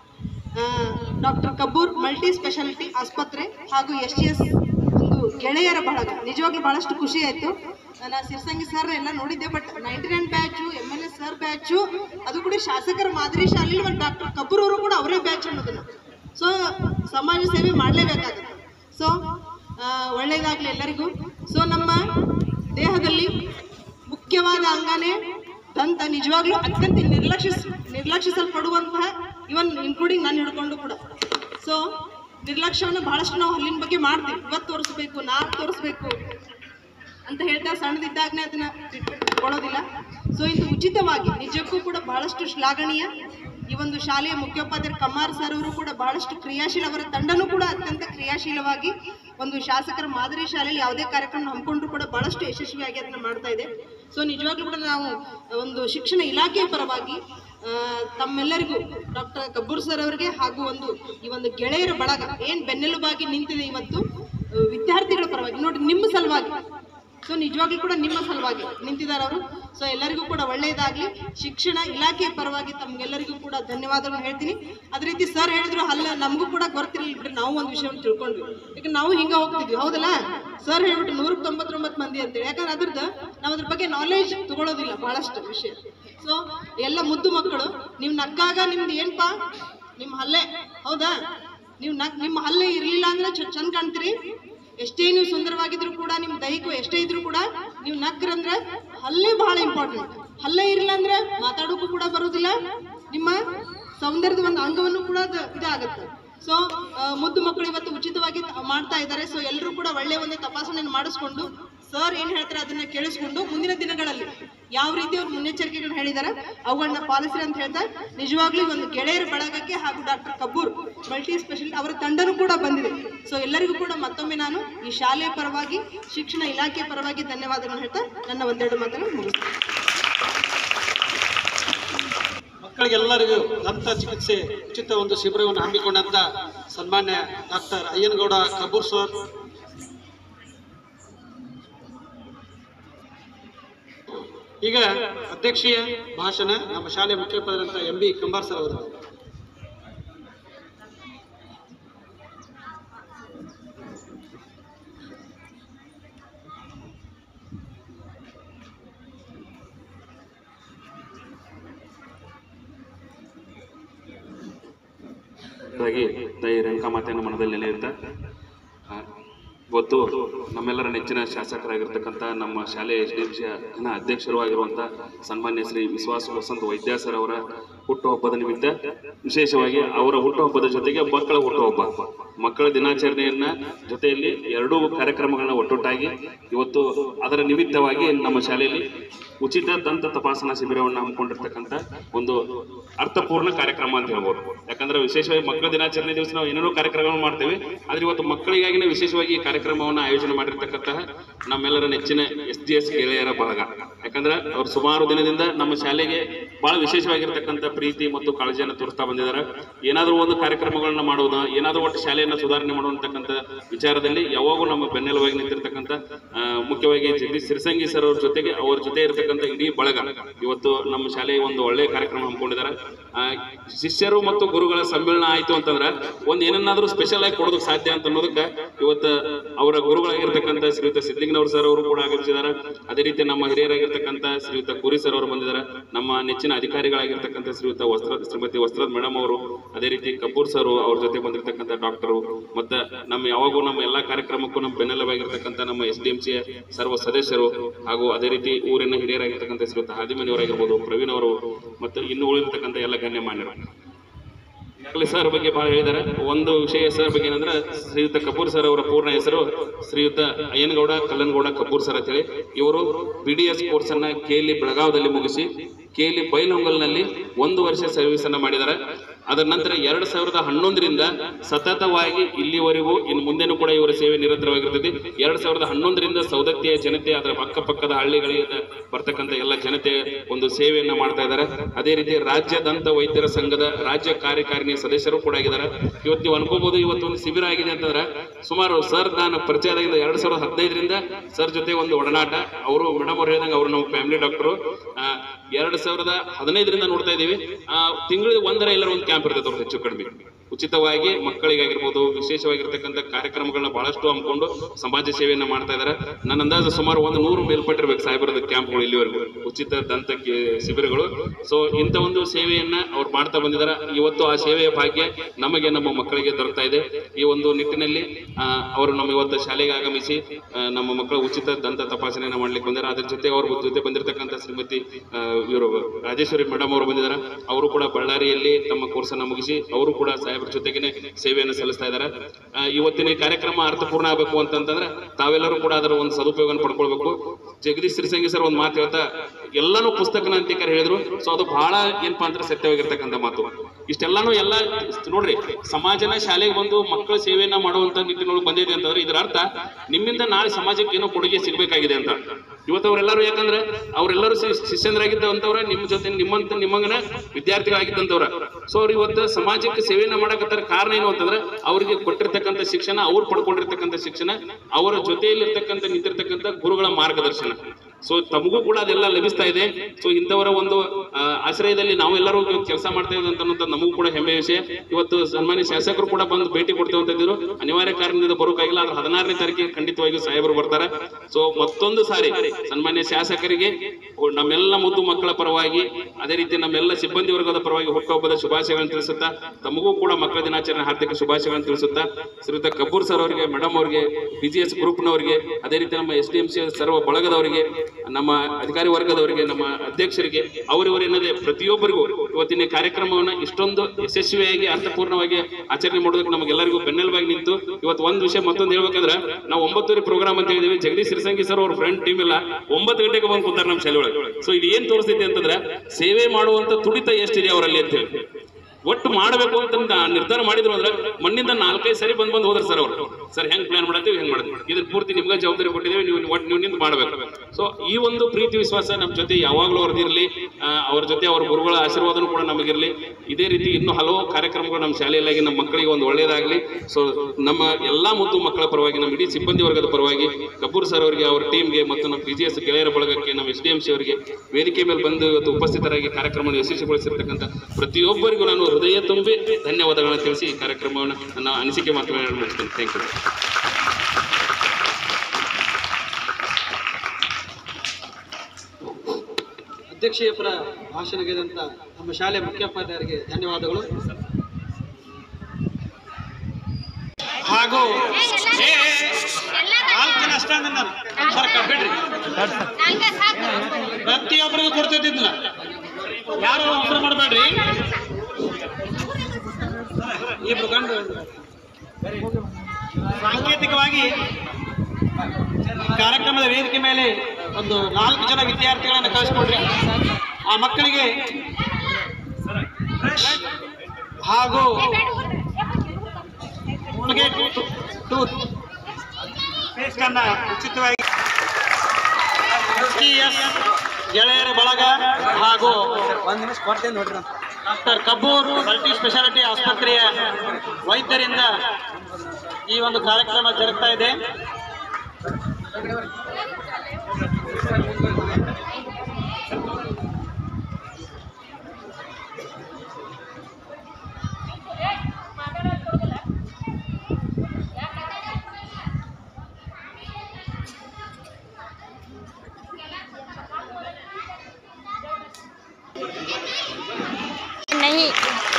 doctor Kabbur multi speciality ಆಸ್ಪತ್ರೆ ಹಾಗೂ ಎಸ್ ಟಿ ಎಸ್ ಒಂದು ಗೆಳೆಯರ ಬಳಗ ನಿಜವಾಗ್ಲೂ ಭಾಳಷ್ಟು ಖುಷಿ ಆಯಿತು ನಾನು ಸಿರ್ಸಂಗಿ ಸರ್ ಎಲ್ಲ ನೋಡಿದ್ದೆ but ninety nine batch M L S sir batch ಅದು ಕೂಡ ಶಾಸಕರ ಮಾದರಿ ಶಾಲೆಯಲ್ಲಿ ಮತ್ತು ಡಾಕ್ಟರ್ ಕಬ್ಬೂರ್ ಅವರು ಕೂಡ ಅವರೇ ಬ್ಯಾಚ್ ಅನ್ನೋದನ್ನು ಸೊ ಸಮಾಜ ಸೇವೆ ಮಾಡಲೇಬೇಕಾಗುತ್ತೆ ಸೊ ಒಳ್ಳೆಯದಾಗಲಿ ಎಲ್ಲರಿಗೂ ಸೊ ನಮ್ಮ ದೇಹದಲ್ಲಿ ಮುಖ್ಯವಾದ ಅಂಗನೇ ದಂತ ನಿಜವಾಗ್ಲೂ ಅತ್ಯಂತ ನಿರ್ಲಕ್ಷಿಸ್ ನಿರ್ಲಕ್ಷಿಸಲ್ಪಡುವಂತಹ ಇವನ್ ಇನ್ಕ್ಲೂಡಿಂಗ್ ನಾನು ಹಿಡ್ಕೊಂಡು ಕೂಡ ಸೊ ನಿರ್ಲಕ್ಷ್ಯವನ್ನು ಬಹಳಷ್ಟು ನಾವು ಹಲ್ಲಿನ ಬಗ್ಗೆ ಮಾಡ್ತೀವಿ ಇವತ್ತು ತೋರಿಸ್ಬೇಕು ನಾಲ್ಕು ತೋರಿಸ್ಬೇಕು ಅಂತ ಹೇಳ್ತಾ ಸಣ್ಣದಿದ್ದಾಗನೇ ಅದನ್ನ ಟ್ರೀಟ್ಮೆಂಟ್ ತಗೊಳ್ಳೋದಿಲ್ಲ ಸೊ ಇದು ಉಚಿತವಾಗಿ ನಿಜಕ್ಕೂ ಕೂಡ ಬಹಳಷ್ಟು ಶ್ಲಾಘನೀಯ ಈ ಒಂದು ಶಾಲೆಯ ಮುಖ್ಯೋಪಾಧ್ಯಾಯರು ಕಮ್ಮಾರ್ ಸರ್ ಅವರು ಕೂಡ ಬಹಳಷ್ಟು ಕ್ರಿಯಾಶೀಲ ಅವರ ತಂಡನೂ ಕೂಡ ಅತ್ಯಂತ ಕ್ರಿಯಾಶೀಲವಾಗಿ ಒಂದು ಶಾಸಕರ ಮಾದರಿ ಶಾಲೆಯಲ್ಲಿ ಯಾವುದೇ ಕಾರ್ಯಕ್ರಮ ಹಮ್ಮಿಕೊಂಡ್ರು ಕೂಡ ಬಹಳಷ್ಟು ಯಶಸ್ವಿಯಾಗಿ ಅದನ್ನ ಮಾಡ್ತಾ ಇದೆ ಸೊ ನಿಜವಾಗ್ಲೂ ಕೂಡ ನಾವು ಒಂದು ಶಿಕ್ಷಣ ಇಲಾಖೆಯ ಪರವಾಗಿ ಆ, ತಮ್ಮೆಲ್ಲರಿಗೂ ಡಾಕ್ಟರ್ ಕಬ್ಬೂರ್ ಸರ್ ಅವರಿಗೆ ಹಾಗೂ ಒಂದು ಈ ಒಂದು ಗೆಳೆಯರ ಬಳಗ ಏನ್ ಬೆನ್ನೆಲುಬಾಗಿ ನಿಂತಿದೆ ಇವತ್ತು ಆ, ವಿದ್ಯಾರ್ಥಿಗಳ ಪರವಾಗಿ ನೋಡಿ ನಿಮ್ಮ ಸಲುವಾಗಿ ಸೊ ನಿಜವಾಗ್ಲೂ ಕೂಡ ನಿಮ್ಮ ಸಲುವಾಗಿ ನಿಂತಿದ್ದಾರೆ ಅವರು ಸೊ ಎಲ್ಲರಿಗೂ ಕೂಡ ಒಳ್ಳೆಯದಾಗಲಿ ಶಿಕ್ಷಣ ಇಲಾಖೆಯ ಪರವಾಗಿ ತಮ್ಗೆಲ್ಲರಿಗೂ ಕೂಡ ಧನ್ಯವಾದಗಳನ್ನು ಹೇಳ್ತೀನಿ ಅದೇ ರೀತಿ ಸರ್ ಹೇಳಿದ್ರು ಅಲ್ಲ ನಮಗೂ ಕೂಡ ಗೊತ್ತಿರಲಿಲ್ಲ ಬಿಡ್ರಿ ನಾವು ಒಂದು ವಿಷಯವನ್ನು ತಿಳ್ಕೊಂಡ್ವಿ ಯಾಕಂದ್ರೆ ನಾವು ಹಿಂಗೆ ಹೋಗ್ತಿದ್ವಿ ಹೌದಲ್ಲ ಸರ್ ಹೇಳ್ಬಿಟ್ಟು ನೂರಕ್ಕೆ ತೊಂಬತ್ತೊಂಬತ್ತು ಮಂದಿ ಅಂತೇಳಿ ಯಾಕಂದ್ರೆ ಅದ್ರದ್ದು ನಾವು ಅದ್ರ ಬಗ್ಗೆ ನಾಲೆಜ್ ತಗೊಳ್ಳೋದಿಲ್ಲ ಬಹಳಷ್ಟು ವಿಷಯ ಸೊ ಎಲ್ಲ ಮುದ್ದು ಮಕ್ಕಳು ನೀವು ನಕ್ಕಾಗ ನಿಮ್ದು ಏನಪ್ಪಾ ನಿಮ್ಮ ಹಲ್ಲೆ ಹೌದಾ ನೀವು ನಕ್ ನಿಮ್ಮ ಹಲ್ಲೆ ಇರಲಿಲ್ಲ ಅಂದ್ರೆ ಚ- ಚಂದ ಕಾಣ್ತೀರಿ ಎಷ್ಟೇ ನೀವು ಸುಂದರವಾಗಿದ್ರು ಕೂಡ ನಿಮ್ಮ ದೈಹಿಕ ಎಷ್ಟೇ ಇದ್ರು ಕೂಡ ನೀವು ನಕ್ರಂದ್ರೆ ಹಲ್ಲೇ ಬಹಳ ಇಂಪಾರ್ಟೆಂಟ್ ಹಲ್ಲೆ ಇರಲಿಲ್ಲ ಅಂದ್ರೆ ಮಾತಾಡೋಕ್ಕೂ ಕೂಡ ಬರೋದಿಲ್ಲ ನಿಮ್ಮ ಸೌಂದರ್ಯದ ಒಂದು ಅಂಗವನ್ನು ಕೂಡ ಅದು ಇದಾಗುತ್ತೆ ಸೊ ಮುದ್ದು ಮಕ್ಕಳು ಇವತ್ತು ಉಚಿತವಾಗಿ ತ- ಮಾಡ್ತಾ ಇದ್ದಾರೆ ಸೊ ಎಲ್ಲರೂ ಕೂಡ ಒಳ್ಳೆ ಒಂದು ತಪಾಸಣೆಯನ್ನು ಮಾಡಿಸ್ಕೊಂಡು ಸರ್ ಏನ್ ಹೇಳ್ತಾರೆ ಅದನ್ನ ಕೇಳಿಸ್ಕೊಂಡು ಮುಂದಿನ ದಿನಗಳಲ್ಲಿ ಯಾವ ರೀತಿ ಅವ್ರು ಮುನ್ನೆಚ್ಚರಿಕೆಗಳನ್ನ ಹೇಳಿದ್ದಾರೆ ಅವುಗಳನ್ನ ಪಾಲಿಸ್ರಿ ಅಂತ ಹೇಳ್ತಾ ನಿಜವಾಗ್ಲೂ ಒಂದು ಗೆಳೆಯರ ಬಳಗಕ್ಕೆ ಹಾಗೂ ಡಾಕ್ಟರ್ ಕಬ್ಬೂರ್ ಮಲ್ಟಿ ಸ್ಪೆಷಲ್ ಅವರ ತಂಡನೂ ಕೂಡ ಬಂದಿದೆ ಸೊ ಎಲ್ಲರಿಗೂ ಕೂಡ ಮತ್ತೊಮ್ಮೆ ನಾನು ಈ ಶಾಲೆಯ ಪರವಾಗಿ ಶಿಕ್ಷಣ ಇಲಾಖೆಯ ಪರವಾಗಿ ಧನ್ಯವಾದಗಳನ್ನು ಹೇಳ್ತಾ ನನ್ನ ಒಂದೆರಡು ಮಾತನ್ನು ಮುಗಿಸ್ತೇನೆ ಮಕ್ಕಳಿಗೆಲ್ಲರಿಗೂ ದಂತ ಚಿಕಿತ್ಸೆ ಉಚಿತ ಒಂದು ಶಿಬಿರವನ್ನು ಹಮ್ಮಿಕೊಂಡಂತ ಸನ್ಮಾನ್ಯ ಡಾಕ್ಟರ್ ಅಯ್ಯನಗೌಡ ಕಬೂರ್ ಸರ್ ಈಗ ಅಧ್ಯಕ್ಷೀಯ ಭಾಷಣ ನಮ್ಮ ಶಾಲೆ ಮುಖ್ಯೋಪಾಧ್ಯಾಯರಂತ ಎಂ ಬಿ ಕಂಬಾರ್ ಸರ್ ಅವರು ಹಾಗಾಗಿ ತಾಯಿ ರೇಣುಕಾ ಮಾತೆಯನ್ನು ಮನದಲ್ಲಿ ನೆಲೆಯುತ್ತ ಆ, ಇವತ್ತು ನಮ್ಮೆಲ್ಲರ ನೆಚ್ಚಿನ ಶಾಸಕರಾಗಿರ್ತಕ್ಕಂಥ ನಮ್ಮ ಶಾಲೆಯ ಎಸ್ ಡಿ ಎಂ ಸಿಯ ಅಧ್ಯಕ್ಷರು ಆಗಿರುವಂಥ ಸನ್ಮಾನ್ಯ ಶ್ರೀ ವಿಶ್ವಾಸ ವಸಂತ ವೈದ್ಯ ಸರ್ ಅವರ ಹುಟ್ಟುಹಬ್ಬದ ನಿಮಿತ್ತ ವಿಶೇಷವಾಗಿ ಅವರ ಹುಟ್ಟುಹಬ್ಬದ ಜೊತೆಗೆ ಮಕ್ಕಳ ಹುಟ್ಟುಹಬ್ಬ ಮಕ್ಕಳ ದಿನಾಚರಣೆಯನ್ನ ಜೊತೆಯಲ್ಲಿ ಎರಡೂ ಕಾರ್ಯಕ್ರಮಗಳನ್ನ ಒಟ್ಟೊಟ್ಟಾಗಿ ಇವತ್ತು ಅದರ ನಿಮಿತ್ತವಾಗಿ ನಮ್ಮ ಶಾಲೆಯಲ್ಲಿ ಉಚಿತ ದಂತ ತಪಾಸಣಾ ಶಿಬಿರವನ್ನು ಹಮ್ಮಿಕೊಂಡಿರ್ತಕ್ಕಂಥ ಒಂದು ಅರ್ಥಪೂರ್ಣ ಕಾರ್ಯಕ್ರಮ ಅಂತ ಹೇಳ್ಬೋದು ಯಾಕಂದ್ರೆ ವಿಶೇಷವಾಗಿ ಮಕ್ಕಳ ದಿನಾಚರಣೆ ದಿವಸ ನಾವು ಏನೇನೋ ಕಾರ್ಯಕ್ರಮಗಳು ಮಾಡ್ತೇವೆ ಆದ್ರೆ ಇವತ್ತು ಮಕ್ಕಳಿಗಾಗಿನೇ ವಿಶೇಷವಾಗಿ ಈ ಕಾರ್ಯಕ್ರಮವನ್ನು ಆಯೋಜನೆ ಮಾಡಿರ್ತಕ್ಕಂತಹ ನಮ್ಮೆಲ್ಲರ ನೆಚ್ಚಿನ ಎಸ್ ಡಿ ಎಸ್ ಗೆಳೆಯರ ಬಳಗ ಯಾಕಂದ್ರೆ ಅವ್ರು ಸುಮಾರು ದಿನದಿಂದ ನಮ್ಮ ಶಾಲೆಗೆ ಬಹಳ ವಿಶೇಷವಾಗಿರ್ತಕ್ಕಂಥ ಪ್ರೀತಿ ಮತ್ತು ಕಾಳಜಿಯನ್ನು ತೋರಿಸ್ತಾ ಬಂದಿದ್ದಾರೆ ಏನಾದರೂ ಒಂದು ಕಾರ್ಯಕ್ರಮಗಳನ್ನ ಮಾಡುವುದ ಏನಾದರೂ ಒಟ್ಟು ಶಾಲೆಯನ್ನ ಸುಧಾರಣೆ ಮಾಡುವಂತಕ್ಕಂಥ ವಿಚಾರದಲ್ಲಿ ಯಾವಾಗೂ ನಮ್ಮ ಬೆನ್ನೆಲುವಾಗಿ ನಿಂತಿರ್ತಕ್ಕಂಥ ಆ, ಮುಖ್ಯವಾಗಿ ಜಗದೀಶ್ ಸಿರಸಂಗಿ ಸರ್ ಅವ್ರ ಜೊತೆಗೆ ಅವ್ರ ಜೊತೆ ಇರತಕ್ಕಂಥ ಇಡೀ ಬಳಗ ಇವತ್ತು ನಮ್ಮ ಶಾಲೆಗೆ ಒಂದು ಒಳ್ಳೆಯ ಕಾರ್ಯಕ್ರಮ ಹಮ್ಮಿಕೊಂಡಿದ್ದಾರೆ ಆ, ಶಿಷ್ಯರು ಮತ್ತು ಗುರುಗಳ ಸಮ್ಮೇಳನ ಆಯ್ತು ಅಂತಂದ್ರೆ ಒಂದ್ ಏನನ್ನಾದ್ರೂ ಸ್ಪೆಷಲ್ ಆಗಿ ಕೊಡೋದಕ್ಕೆ ಸಾಧ್ಯ ಅಂತ ಅನ್ನೋದಕ್ಕೆ ಇವತ್ತು ಅವರ ಗುರುಗಳಾಗಿರ್ತಕ್ಕಂಥ ಶ್ರೀಯುತ ಸಿದ್ಲಿಂಗನವ್ರ ಸರ್ ಅವರು ಕೂಡ ಆಗಮಿಸಿದ್ದಾರೆ ಅದೇ ರೀತಿ ನಮ್ಮ ಹಿರಿಯರಾಗಿರ್ತಕ್ಕಂಥ ಶ್ರೀಯುತ ಕುರಿ ಸರ್ ಅವರು ಬಂದಿದ್ದಾರೆ ನಮ್ಮ ನೆಚ್ಚಿನ ಅಧಿಕಾರಿಗಳಾಗಿರ್ತಕ್ಕಂಥ ಶ್ರೀಯುತ ವಸ್ತ್ರ ಶ್ರೀಮತಿ ವಸ್ತ್ರದ ಮೇಡಮ್ ಅವರು ಅದೇ ರೀತಿ ಕಪೂರ್ ಸರ್ ಅವ್ರ ಜೊತೆ ಬಂದಿರತಕ್ಕಂಥ ಡಾಕ್ಟರು ಮತ್ತೆ ನಮ್ಮ ಯಾವಾಗೂ ನಮ್ಮ ಎಲ್ಲಾ ಕಾರ್ಯಕ್ರಮಕ್ಕೂ ನಮ್ಮ ಬೆನ್ನೆಲುಬಾಗಿರ್ತಕ್ಕಂಥ ನಮ್ಮ ಎಸ್ ಡಿ ಎಂ ಸಿ ಸರ್ವ ಸದಸ್ಯರು ಹಾಗೂ ಅದೇ ರೀತಿ ಊರಿನ ಹಿರಿಯರಾಗಿರ್ತಕ್ಕಂಥ ಶ್ರೀಯುತ ಹಾದಿಮನಿಯವರಾಗಿರ್ಬೋದು ಪ್ರವೀಣ್ ಅವರು ಮತ್ತು ಇನ್ನು ಉಳಿದಿರ್ತಕ್ಕಂಥ ಎಲ್ಲ ಗಣ್ಯಮಾನ್ಯರು ಈಗಾಗಲೇ ಸರ್ ಬಗ್ಗೆ ಬಹಳ ಹೇಳಿದ್ದಾರೆ ಒಂದು ವಿಷಯ ಸರ್ ಬಗ್ಗೆ ಏನಂದ್ರೆ ಶ್ರೀಯುತ ಕಪೂರ್ ಸರ್ ಅವರ ಪೂರ್ಣ ಹೆಸರು ಶ್ರೀಯುತ ಅಯ್ಯನಗೌಡ ಕಲ್ಲನಗೌಡ ಕಪೂರ್ ಸರ್ ಅಂತೇಳಿ ಇವರು ಬಿ ಡಿ ಎಸ್ ಕೋರ್ಸ್ ಅನ್ನ ಕೇಲಿ ಬೆಳಗಾವದಲ್ಲಿ ಮುಗಿಸಿ ಕೇಲಿ ಬೈಲಹೊಂಗಲ್ನಲ್ಲಿ ಒಂದು ವರ್ಷ ಸರ್ವಿಸ್ ಅನ್ನ ಮಾಡಿದ್ದಾರೆ ಅದರ ನಂತರ ಎರಡ್ ಸಾವಿರದ ಹನ್ನೊಂದರಿಂದ ಸತತವಾಗಿ ಇಲ್ಲಿವರೆಗೂ ಇನ್ನು ಮುಂದೆನೂ ಕೂಡ ಇವರ ಸೇವೆ ನಿರಂತರವಾಗಿರ್ತದೆ ಎರಡ್ ಸಾವಿರದ ಹನ್ನೊಂದರಿಂದ ಸೌದತ್ತಿಯ ಜನತೆ ಅದರ ಅಕ್ಕಪಕ್ಕದ ಹಳ್ಳಿಗಳಿಗೆ ಬರ್ತಕ್ಕಂಥ ಎಲ್ಲ ಜನತೆ ಒಂದು ಸೇವೆಯನ್ನ ಮಾಡ್ತಾ ಇದ್ದಾರೆ ಅದೇ ರೀತಿ ರಾಜ್ಯ ದಂತ ವೈದ್ಯರ ಸಂಘದ ರಾಜ್ಯ ಕಾರ್ಯಕಾರಿಣಿ ಸದಸ್ಯರು ಕೂಡ ಆಗಿದ್ದಾರೆ ಇವತ್ತು ನೀವು ಅನ್ಕೋಬಹುದು ಇವತ್ತು ಒಂದು ಶಿಬಿರ ಆಗಿದೆ ಅಂತಂದ್ರೆ ಸುಮಾರು ಸರ್ ನಾನು ಪರಿಚಯದಾಗಿಂದ ಎರಡ್ ಸಾವಿರದ ಹದಿನೈದರಿಂದ ಸರ್ ಜೊತೆ ಒಂದು ಒಡನಾಟ ಅವರು ಮೇಡಮ್ ಅವ್ರು ಹೇಳಿದಂಗೆ ಅವರು ನಮ್ಮ ಫ್ಯಾಮಿಲಿ ಡಾಕ್ಟರು ಎರಡ್ ಸಾವಿರದ ಹದಿನೈದರಿಂದ ನೋಡ್ತಾ ಇದೀವಿ ತಿಂಗಳಿಗೆ ಒಂದರ ಎಲ್ಲರ ಒಂದು ಕ್ಯಾಂಪ್ ಇರ್ತೈತೆ ಅವ್ರು ಹೆಚ್ಚು ಕಡಿಮೆ ಉಚಿತವಾಗಿ ಮಕ್ಕಳಿಗಾಗಿರ್ಬೋದು ವಿಶೇಷವಾಗಿರ್ತಕ್ಕಂಥ ಕಾರ್ಯಕ್ರಮಗಳನ್ನ ಬಹಳಷ್ಟು ಹಮ್ಮಿಕೊಂಡು ಸಮಾಜ ಸೇವೆಯನ್ನ ಮಾಡ್ತಾ ಇದ್ದಾರೆ ನನ್ನ ಅಂದಾಜು ಸುಮಾರು ಒಂದು ನೂರು ಮೇಲ್ಪಟ್ಟಿರ್ಬೇಕು ಸಾಹೇಬರದ ಕ್ಯಾಂಪ್ಗಳು ಇಲ್ಲಿವರೆಗೂ ಉಚಿತ ದಂತ ಕಿ- ಶಿಬಿರಗಳು ಸೊ ಇಂಥ ಒಂದು ಸೇವೆಯನ್ನ ಅವ್ರು ಮಾಡ್ತಾ ಬಂದಿದ್ದಾರೆ ಇವತ್ತು ಆ ಸೇವೆಯ ಭಾಗ್ಯ ನಮಗೆ ನಮ್ಮ ಮಕ್ಕಳಿಗೆ ದೊರಕ್ತಾ ಇದೆ ಈ ಒಂದು ನಿಟ್ಟಿನಲ್ಲಿ ಆ, ಅವರು ನಮ್ಮ ಇವತ್ತು ಶಾಲೆಗೆ ಆಗಮಿಸಿ ಆ, ನಮ್ಮ ಮಕ್ಕಳ ಉಚಿತ ದಂತ ತಪಾಸಣೆಯನ್ನ ಮಾಡ್ಲಿಕ್ಕೆ ಬಂದಿದ್ದಾರೆ ಅದ್ರ ಜೊತೆ ಅವ್ರ ಜೊತೆ ಬಂದಿರತಕ್ಕಂಥ ಶ್ರೀಮತಿ ಆ, ಇವರು ರಾಜೇಶ್ವರಿ ಮೇಡಮ್ ಅವರು ಬಂದಿದ್ದಾರೆ ಅವರು ಕೂಡ ಬಳ್ಳಾರಿಯಲ್ಲಿ ತಮ್ಮ ಕೋರ್ಸ್ ಅನ್ನ ಮುಗಿಸಿ ಅವರು ಕೂಡ ಸಾಹೇಬ್ರ ಜೊತೆಗೇನೆ ಸೇವೆಯನ್ನು ಸಲ್ಲಿಸ್ತಾ ಇದ್ದಾರೆ ಆ, ಇವತ್ತಿನ ಈ ಕಾರ್ಯಕ್ರಮ ಅರ್ಥಪೂರ್ಣ ಆಗಬೇಕು ಅಂತಂತಂದ್ರೆ ತಾವೆಲ್ಲರೂ ಕೂಡ ಅದರ ಒಂದು ಸದುಪಯೋಗ ಪಡ್ಕೊಳ್ಬೇಕು ಜಗದೀಶ್ ಸಿರಿಸಂಗಿ ಸರ್ ಒಂದು ಮಾತು ಹೇಳ್ತಾ ಎಲ್ಲಾನು ಪುಸ್ತಕನ ಅಂತಿಕರು ಹೇಳಿದ್ರು ಸೊ ಅದು ಬಹಳ ಏನಪ್ಪಾ ಅಂದ್ರೆ ಸತ್ಯವಾಗಿರ್ತಕ್ಕಂಥ ಮಾತು ಇಷ್ಟೆಲ್ಲಾನು ಎಲ್ಲ ನೋಡ್ರಿ ಸಮಾಜನ ಶಾಲೆಗೆ ಬಂದು ಮಕ್ಕಳ ಸೇವೆಯನ್ನ ಮಾಡುವಂತ ನಿಟ್ಟಿನೊಳಗೆ ಬಂದಿದೆ ಅಂತಂದ್ರೆ ಇದರ ಅರ್ಥ ನಿಮ್ಮಿಂದ ನಾಳೆ ಸಮಾಜಕ್ಕೆ ಏನೋ ಕೊಡುಗೆ ಸಿಗ್ಬೇಕಾಗಿದೆ ಅಂತ ಇವತ್ತು ಅವರೆಲ್ಲರೂ ಯಾಕಂದ್ರೆ ಅವರೆಲ್ಲರೂ ಶಿಷ್ಯಂದ್ರಾಗಿದ್ದಂತವ್ರ ನಿಮ್ಮ ಜೊತೆ ನಿಮ್ಮಂತ ನಿಮ್ಮಂಗನ ವಿದ್ಯಾರ್ಥಿಗಳಾಗಿದ್ದಂತವ್ರ ಸೊ ಅವ್ರು ಇವತ್ತು ಸಮಾಜಕ್ಕೆ ಸೇವೆಯನ್ನ ಮಾಡಕತ್ತಾರ ಕಾರಣ ಏನು ಅಂತಂದ್ರೆ ಅವ್ರಿಗೆ ಕೊಟ್ಟಿರ್ತಕ್ಕಂಥ ಶಿಕ್ಷಣ ಅವ್ರು ಪಡ್ಕೊಂಡಿರ್ತಕ್ಕಂಥ ಶಿಕ್ಷಣ ಅವರ ಜೊತೆಯಲ್ಲಿರ್ತಕ್ಕಂಥ ನಿಂತಿರ್ತಕ್ಕಂಥ ಗುರುಗಳ ಮಾರ್ಗದರ್ಶನ ಸೊ ತಮಗೂ ಕೂಡ ಅದೆಲ್ಲ ಲಭಿಸ್ತಾ ಇದೆ ಸೊ ಇಂಥವರ ಒಂದು ಆ, ಆಶ್ರಯದಲ್ಲಿ ನಾವೆಲ್ಲರೂ ಕೆಲಸ ಮಾಡ್ತಾ ಇದ್ದೀವಿ ಅಂತ ಅನ್ನೋದು ನಮಗೂ ಕೂಡ ಹೆಮ್ಮೆಯ ವಿಷಯ ಇವತ್ತು ಸನ್ಮಾನ್ಯ ಶಾಸಕರು ಕೂಡ ಬಂದು ಭೇಟಿ ಕೊಡ್ತೇವೆ ಅಂತ ಇದ್ರು ಅನಿವಾರ್ಯ ಕಾರಣದಿಂದ ಬರೋಕ್ಕಾಗಿಲ್ಲ ಆದ್ರೆ ಹದಿನಾರನೇ ತಾರೀಕಿಗೆ ಖಂಡಿತವಾಗಿಯೂ ಸಾಹೇಬರು ಬರ್ತಾರೆ ಸೊ ಮತ್ತೊಂದು ಸಾರಿ ಸನ್ಮಾನ್ಯ ಶಾಸಕರಿಗೆ ನಮ್ಮೆಲ್ಲ ಮುದ್ದು ಮಕ್ಕಳ ಪರವಾಗಿ ಅದೇ ರೀತಿ ನಮ್ಮೆಲ್ಲ ಸಿಬ್ಬಂದಿ ವರ್ಗದ ಪರವಾಗಿ ಹುಟ್ಟುಹಬ್ಬದ ಶುಭಾಶಯಗಳನ್ನು ತಿಳಿಸುತ್ತಾ ತಮಗೂ ಕೂಡ ಮಕ್ಕಳ ದಿನಾಚರಣೆ ಹಾರ್ದಿಕ ಶುಭಾಶಯಗಳನ್ನು ತಿಳಿಸುತ್ತಾ ಶ್ರೀಯುತ ಕಪೂರ್ ಸರ್ ಅವರಿಗೆ ಮೇಡಮ್ ಅವರಿಗೆ ಬಿಜಿಎಸ್ ಗ್ರೂಪ್ನವರಿಗೆ ಅದೇ ರೀತಿ ನಮ್ಮ ಎಸ್ ಡಿ ಎಂ ಸಿ ಸರ್ವ ಬಳಗದವರಿಗೆ ನಮ್ಮ ಅಧಿಕಾರಿ ವರ್ಗದವರಿಗೆ ನಮ್ಮ ಅಧ್ಯಕ್ಷರಿಗೆ ಅವರಿವರಿಗೆ ಡೋಂಟ್ ಅನ್ನೋದೇ ಪ್ರತಿಯೊಬ್ಬರಿಗೂ ಇವತ್ತಿನ ಈ ಕಾರ್ಯಕ್ರಮವನ್ನ ಇಷ್ಟೊಂದು ಯಶಸ್ವಿಯಾಗಿ ಅರ್ಥಪೂರ್ಣವಾಗಿ ಆಚರಣೆ ಮಾಡೋದಕ್ಕೆ ನಮಗೆಲ್ಲರಿಗೂ ಬೆನ್ನೆಲುಬಾಗಿ ನಿಂತು ಇವತ್ತು ಒಂದು ವಿಷಯ ಮತ್ತೊಂದು ಹೇಳ್ಬೇಕಂದ್ರೆ ನಾವು ಒಂಬತ್ತುವರೆ ಪ್ರೋಗ್ರಾಮ್ ಅಂತ ಹೇಳಿದೀವಿ ಜಗದೀಶ್ ಸಿರಸಂಗಿ ಸರ್ ಅವ್ರ ಫ್ರೆಂಡ್ ಟೀಮ್ ಇಲ್ಲ ಒಂಬತ್ತು ಗಂಟೆಗೆ ಬಂದು ಕೂತಾರೆ ನಮ್ಮ ಶಾಲೆ ಒಳಗೆ ಸೊ ಇದು ಏನ್ ತೋರಿಸ್ತೈತೆ ಅಂತಂದ್ರೆ ಸೇವೆ ಮಾಡುವಂತ ತುಡಿತ ಎಷ್ಟಿದೆ ಅವರಲ್ಲಿ ಅಂತ ಹೇಳಿ ಒಟ್ಟು ಮಾಡಬೇಕು ಅಂತ ನ- ನಿರ್ಧಾರ ಮಾಡಿದ್ರು ಅಂದ್ರೆ ಮಣ್ಣಿಂದ ನಾಲ್ಕೈದು ಸರಿ ಬಂದ್ ಬಂದ್ ಹೋದ್ರ ಸರ್ ಅವರು ಸರ್ ಹೆಂಗ್ ಪ್ಲಾನ್ ಮಾಡತ್ತೀವಿ ಹೆಂಗ್ ಮಾಡ್ತೀವಿ ಇದನ್ನ ಪೂರ್ತಿ ನಿಮ್ಗೆ ಜವಾಬ್ದಾರಿ ಕೊಟ್ಟಿದ್ದೇವೆ ನೀವು ಒಟ್ಟು ನೀವು ನಿಂತು ಮಾಡಬೇಕು ಸೊ ಈ ಒಂದು ಪ್ರೀತಿ ವಿಶ್ವಾಸ ನಮ್ಮ ಜೊತೆ ಯಾವಾಗಲೂ ಅವ್ರದ್ದಿರಲಿ ಅವ್ರ ಜೊತೆ ಅವ್ರ ಗುರುಗಳ ಆಶೀರ್ವಾದನೂ ಕೂಡ ನಮಗಿರಲಿ ಇದೇ ರೀತಿ ಇನ್ನೂ ಹಲವು ಕಾರ್ಯಕ್ರಮಗಳು ನಮ್ಮ ಶಾಲೆಯಲ್ಲಾಗಿ ನಮ್ಮ ಮಕ್ಕಳಿಗೆ ಒಂದು ಒಳ್ಳೆಯದಾಗಲಿ ಸೊ ನಮ್ಮ ಎಲ್ಲಾ ಮುದ್ದು ಮಕ್ಕಳ ಪರವಾಗಿ ನಮ್ಮ ಇಡೀ ಸಿಬ್ಬಂದಿ ವರ್ಗದ ಪರವಾಗಿ ಕಪೂರ್ ಸರ್ ಅವರಿಗೆ ಅವ್ರ ಟೀಮ್ಗೆ ಮತ್ತು ನಮ್ಮ ಪಿ ಜಿ ಎಸ್ ಗೆಳೆಯರ ಬಳಗಕ್ಕೆ ನಮ್ಮ ಎಸ್ ಡಿ ಎಂ ಸಿ ಅವರಿಗೆ ವೇದಿಕೆ ಮೇಲೆ ಬಂದು ಇವತ್ತು ಉಪಸ್ಥಿತರಾಗಿ ಕಾರ್ಯಕ್ರಮವನ್ನು ಯಶಸ್ವಿಗೊಳಿಸಿರ್ತಕ್ಕಂಥ ಪ್ರತಿಯೊಬ್ಬರಿಗೂ ನಾನು ಹೃದಯ ತುಂಬಿ ಧನ್ಯವಾದಗಳನ್ನು ತಿಳಿಸಿ ಈ ಕಾರ್ಯಕ್ರಮವನ್ನು ನನ್ನ ಅನಿಸಿಕೆ ಮಾತುಗಳನ್ನು ಮುಗಿಸ್ತೇನೆ ಥ್ಯಾಂಕ್ ಯು ಅಧ್ಯಕ್ಷೀಯ ಪರ ಭಾಷಣಗಿದಂತ ನಮ್ಮ ಶಾಲೆ ಮುಖ್ಯೋಪಾಧ್ಯಾಯರಿಗೆ ಧನ್ಯವಾದಗಳು ಹಾಗೂ ಏ, ಏ, ನಾಲ್ಕು ಜನ ಅಷ್ಟೇ ಅಂದ್ರೆ ನಾನು ಸರ್ ಕಬ್ಬಿಡ್ರಿ ಪ್ರತಿಯೊಬ್ಬರಿಗೂ ಕೊಡ್ತಿದ್ದಿಲ್ಲ ಯಾರು ಅವಸರ ಮಾಡಬೇಡ್ರಿ ಇಬ್ರು ಗಂಡು ಸಾಂಕೇತಿಕವಾಗಿ ಈ ಕಾರ್ಯಕ್ರಮದ ವೇದಿಕೆ ಮೇಲೆ ಒಂದು ನಾಲ್ಕು ಜನ ವಿದ್ಯಾರ್ಥಿಗಳನ್ನು ಕಳಿಸ್ಕೊಡ್ರಿ ಆ ಮಕ್ಕಳಿಗೆ ಹಾಗೂ ಟೂತ್ ಪೇಸ್ಟ್ ಅನ್ನ ಉಚಿತವಾಗಿ ಎಸ್ ಗೆಳೆಯರ ಬಳಗ ಹಾಗೂ ಒಂದು ನಿಮಿಷ ಕೊಡ್ತೇನೆ ನೋಡ್ರಿ ಡಾಕ್ಟರ್ ಕಬ್ಬೂರ್ ಮಲ್ಟಿ ಸ್ಪೆಷಾಲಿಟಿ ಆಸ್ಪತ್ರೆಯ ವೈದ್ಯರಿಂದ ಈ ಒಂದು ಕಾರ್ಯಕ್ರಮ ಜರುಗ್ತಾ ಇದೆ नहीं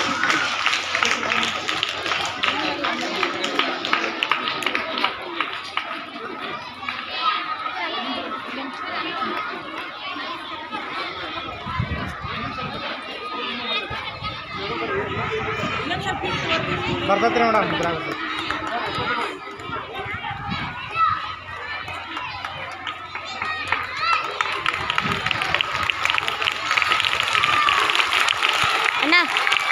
ಅಣ್ಣ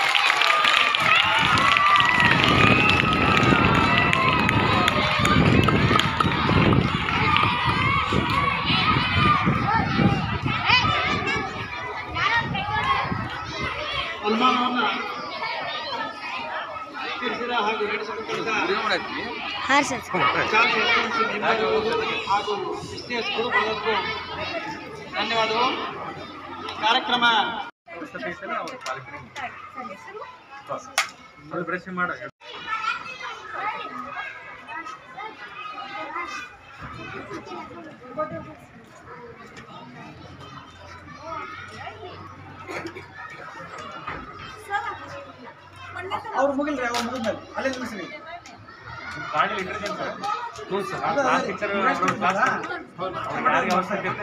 ಸನ್ಮಾನವನ್ನ ಸ್ವೀಕರಿಸಿದ ಹಾಗೂ ನಡೆಸಿಕೊಟ್ಟಿದ್ದ ಹಾಂ ಸರ್ ಚಾರ್ಜ್ ಎಸ್ಎಂಸಿ ನಿಮ್ಮವರಿಗೂ ಹಾಗೂ ಎಸ್ ಟಿ ಎಸ್ ಗುರು ಬಳಗಕ್ಕೂ ಧನ್ಯವಾದಗಳು ಕಾರ್ಯಕ್ರಮ ಅವ್ರು ಮುಗಿಲ್ರಿ ಅವ್ರು ಮುಗಿದ್ಮೇಲೆ ಅಲ್ಲೇ ನಿಲ್ಲಿಸ್ರಿ